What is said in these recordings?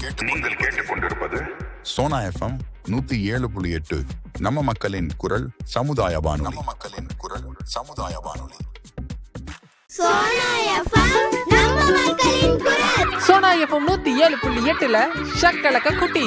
நீங்கள் கேட்டுக்கொண்டிருப்பது சோனா எஃப்எம் நூத்தி ஏழு புள்ளி எட்டு நம்ம மக்களின் குரல் சமுதாய வானொலி நம்ம மக்களின் குரல் சமுதாய வானொலி சோனா எஃப்எம் நம்ம மக்களின் குரல் சோனா எஃப்எம் நூத்தி ஏழு புள்ளி எட்டுல ஷக்கலக்க குட்டி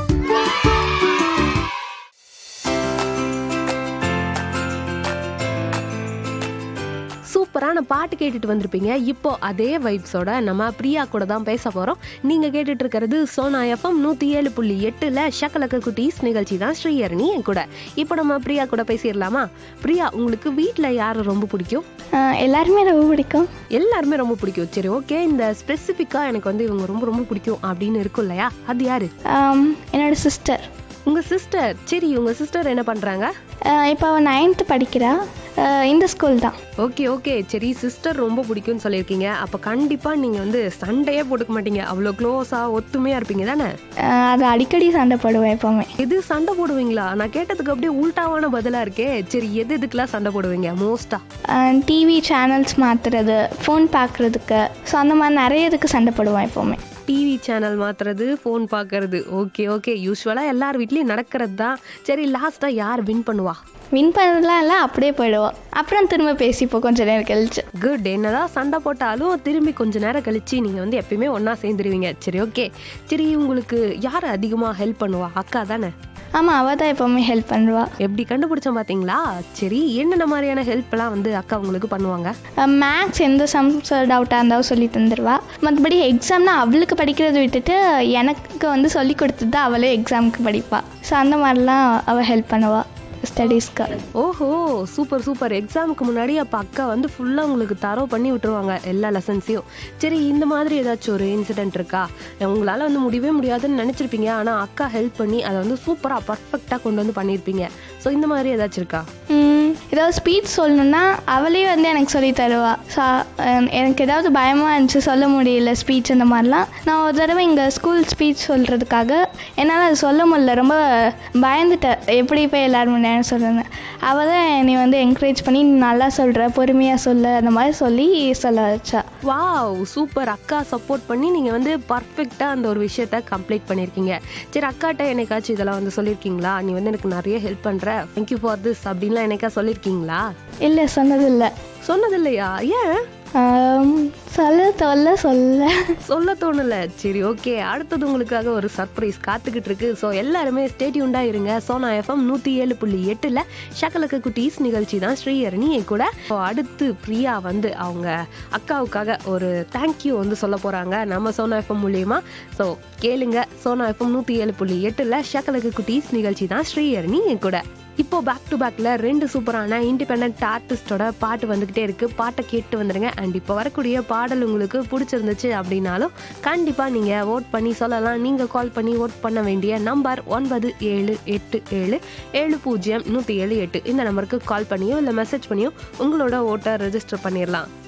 சூப்பரான பாட்டு கேட்டுட்டு வந்திருப்பீங்க இப்போ அதே வைப்ஸோட நம்ம பிரியா கூட தான் பேச போறோம் நீங்க கேட்டுட்டு இருக்கிறது சோனா எஃப்எம் நூத்தி ஏழு புள்ளி எட்டுல ஷக்கலக்க குட்டீஸ் நிகழ்ச்சி தான் ஸ்ரீயரணி என் கூட இப்போ நம்ம பிரியா கூட பேசிடலாமா பிரியா உங்களுக்கு வீட்ல யாரை ரொம்ப பிடிக்கும் ஆஹ் எல்லாருமே ரொம்ப பிடிக்கும் எல்லாருமே ரொம்ப பிடிக்கும் சரி ஓகே இந்த ஸ்பெசிஃபிக்கா எனக்கு வந்து இவங்க ரொம்ப ரொம்ப பிடிக்கும் அப்படின்னு இருக்கும் இல்லையா அது யாரு ஆம், என்னோட சிஸ்டர் உங்க சிஸ்டர் சரி உங்க சிஸ்டர் என்ன பண்றாங்க இப்போ அவள் நைன்த்து படிக்கிறா ஆஹ் இந்த ஸ்கூல் தான் ஓகே ஓகே சரி சிஸ்டர் ரொம்ப பிடிக்கும்னு சொல்லியிருக்கீங்க அப்ப கண்டிப்பா நீங்க வந்து சண்டையே போட்டுக்க மாட்டீங்க அவ்வளோ க்ளோஸா ஒத்துமையா இருப்பீங்க தானே ஆஹ் அது அடிக்கடி சண்டை போடுவேன் எப்போவுமே எது சண்டை போடுவீங்களா நான் கேட்டதுக்கு அப்படியே உல்டாவான பதிலா இருக்கே சரி எது எதுக்கெல்லாம் சண்டை போடுவீங்க மோஸ்டா டிவி சேனல்ஸ் மாற்றுறது ஃபோன் பார்க்குறதுக்கு ஸோ அந்த மாதிரி நிறைய இதுக்கு சண்டை போடுவேன் எப்போவுமே டிவி சேனல் மாத்துறது ஃபோன் பார்க்கறது ஓகே ஓகே யூஸ்வலா எல்லார் வீட்லயும் நடக்கிறது தான் சரி லாஸ்டா யார் வின் பண்ணுவா வின் பண்ணதுலாம் இல்லை அப்படியே போயிடுவோம் அப்புறம் திரும்ப பேசிப்போம் கொஞ்ச நேரம் கழிச்சு குட் என்னதான் சண்டை போட்டாலும் திரும்பி கொஞ்ச நேரம் கழிச்சு நீங்க வந்து எப்பயுமே ஒண்ணா சேர்ந்துருவீங்க சரி ஓகே சரி உங்களுக்கு யார் அதிகமா ஹெல்ப் பண்ணுவா அக்கா தானே ஆமாம் அவள் தான் எப்போவுமே ஹெல்ப் பண்ணுவா எப்படி கண்டுபிடிச்சோம் பாத்தீங்களா சரி என்னென்ன மாதிரியான ஹெல்ப் எல்லாம் வந்து அக்கா உங்களுக்கு பண்ணுவாங்க மேக்ஸ் எந்த சம்ஸ் டவுட்டாக இருந்தாலும் சொல்லி தந்துடுவா மற்றபடி எக்ஸாம்னா அவளுக்கு படிக்கிறத விட்டுட்டு எனக்கு வந்து சொல்லி கொடுத்துட்டு தான் அவளே எக்ஸாமுக்கு படிப்பா ஸோ அந்த மாதிரிலாம் அவள் ஹெல்ப் பண்ணுவா ஸ்டடீஸ்க்கு ஓஹோ சூப்பர் சூப்பர் எக்ஸாமுக்கு முன்னாடி அப்ப அக்கா வந்து ஃபுல்லா உங்களுக்கு தரோ பண்ணி விட்டுருவாங்க எல்லா லெசன்ஸையும் சரி இந்த மாதிரி ஏதாச்சும் ஒரு இன்சிடென்ட் இருக்கா உங்களால வந்து முடியவே முடியாதுன்னு நினைச்சிருப்பீங்க ஆனா அக்கா ஹெல்ப் பண்ணி அதை வந்து சூப்பரா பர்ஃபெக்டா கொண்டு வந்து பண்ணியிருப்பீங்க ஸோ இந்த மாதிரி ஏதாச்சும் இருக்கா ம், ஏதாவது ஸ்பீச் சொல்லணும்னா அவளே வந்து எனக்கு சொல்லி தருவா ஸோ எனக்கு ஏதாவது பயமாக இருந்துச்சு சொல்ல முடியல ஸ்பீச் இந்த மாதிரிலாம் நான் ஒரு தடவை இங்கே ஸ்கூல் ஸ்பீச் சொல்கிறதுக்காக என்னால் அது சொல்ல முடியல ரொம்ப பயந்துட்டேன் எப்படி போய் எல்லாரும் முன்னாடி சொல்லுங்க அவள் தான் என்னை வந்து என்கரேஜ் பண்ணி "நீ நல்லா சொல்கிற பொறுமையாக சொல்ல அந்த மாதிரி சொல்லி சொல்ல வச்சா வாவ் சூப்பர் அக்கா சப்போர்ட் பண்ணி நீங்க வந்து பர்ஃபெக்டா அந்த ஒரு விஷயத்த கம்ப்ளீட் பண்ணிருக்கீங்க சரி அக்காட்ட என்னைக்காச்சும் இதெல்லாம் வந்து சொல்லியிருக்கீங்களா நீ வந்து எனக்கு நிறைய ஹெல்ப் பண்ற தேங்க்யூ ஃபார் திஸ் அப்படின்லாம் என்னைக்கா சொல்லியிருக்கீங்களா இல்லை சொன்னதில்லை சொன்னது இல்லையா ஏன் ஆம், சொல்ல தொல்ல சொல்ல சொல்ல தோணல சரி ஓகே அடுத்தது உங்களுக்காக ஒரு சர்ப்ரைஸ் காத்துக்கிட்டு இருக்கு ஸோ எல்லாருமே ஸ்டேட்யூண்டா இருங்க சோனா எஃப்எம் நூத்தி ஏழு புள்ளி எட்டுல ஷக்கலக்க குட்டீஸ் நிகழ்ச்சி தான் ஸ்ரீஹரணி என் கூட So, அடுத்து பிரியா வந்து அவங்க அக்காவுக்காக ஒரு தேங்க்யூ வந்து சொல்ல போறாங்க நம்ம சோனா எஃப்எம் மூலியமா ஸோ கேளுங்க சோனா எஃப்எம் நூத்தி ஏழு புள்ளி எட்டுல ஷக்கலக்க குட்டீஸ் நிகழ்ச்சி தான் ஸ்ரீஹரணி என் கூட இப்போ பேக் டு பேக்ல ரெண்டு சூப்பரான இண்டிபெண்ட் ஆர்டிஸ்டோட பாட்டு வந்துகிட்டே இருக்கு பாட்டை கேட்டு வந்துருங்க அண்ட் இப்போ வரக்கூடிய பாடல் உங்களுக்கு பிடிச்சிருந்துச்சு அப்படின்னாலும் கண்டிப்பா நீங்க ஓட் பண்ணி சொல்லலாம் நீங்க கால் பண்ணி ஓட் பண்ண வேண்டிய நம்பர் ஒன்பது ஏழு எட்டு ஏழு ஏழு பூஜ்ஜியம் நூத்தி ஏழு எட்டு இந்த நம்பருக்கு கால் பண்ணியோ இல்லை மெசேஜ் பண்ணியோ உங்களோட ஓட்டை ரெஜிஸ்டர் பண்ணிடலாம்